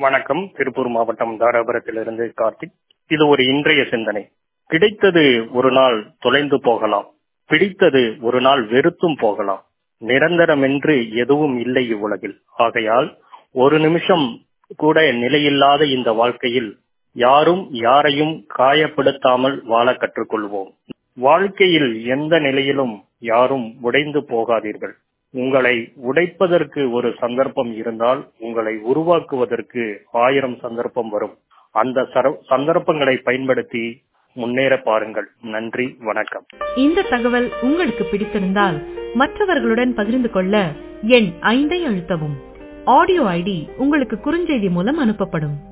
வணக்கம் திருப்பூர் மாவட்டம் தாராபுரத்திலிருந்து கார்த்திக் இது ஒரு இன்றைய சிந்தனை கிடைத்தது ஒரு நாள் தொலைந்து போகலாம் பிடித்தது ஒரு நாள் வெறுத்தும் போகலாம் நிரந்தரமென்று எதுவும் இல்லை இவ்வுலகில் ஆகையால் ஒரு நிமிஷம் கூட நிலையில்லாத இந்த வாழ்க்கையில் யாரும் யாரையும் காயப்படுத்தாமல் வாழ கற்றுக்கொள்வோம் வாழ்க்கையில் எந்த நிலையிலும் யாரும் உடைந்து போகாதீர்கள் உங்களை உடைப்பதற்கு ஒரு சந்தர்ப்பம் இருந்தால் உங்களை உருவாக்குவதற்கு ஆயிரம் சந்தர்ப்பம் வரும் அந்த சந்தர்ப்பங்களை பயன்படுத்தி முன்னேற பாருங்கள் நன்றி வணக்கம் இந்த தகவல் உங்களுக்கு பிடித்திருந்தால் மற்றவர்களுடன் பகிர்ந்து கொள்ள எண் ஐந்தை அழுத்தவும் ஆடியோ ஐடி உங்களுக்கு குறுஞ்செய்தி மூலம் அனுப்பப்படும்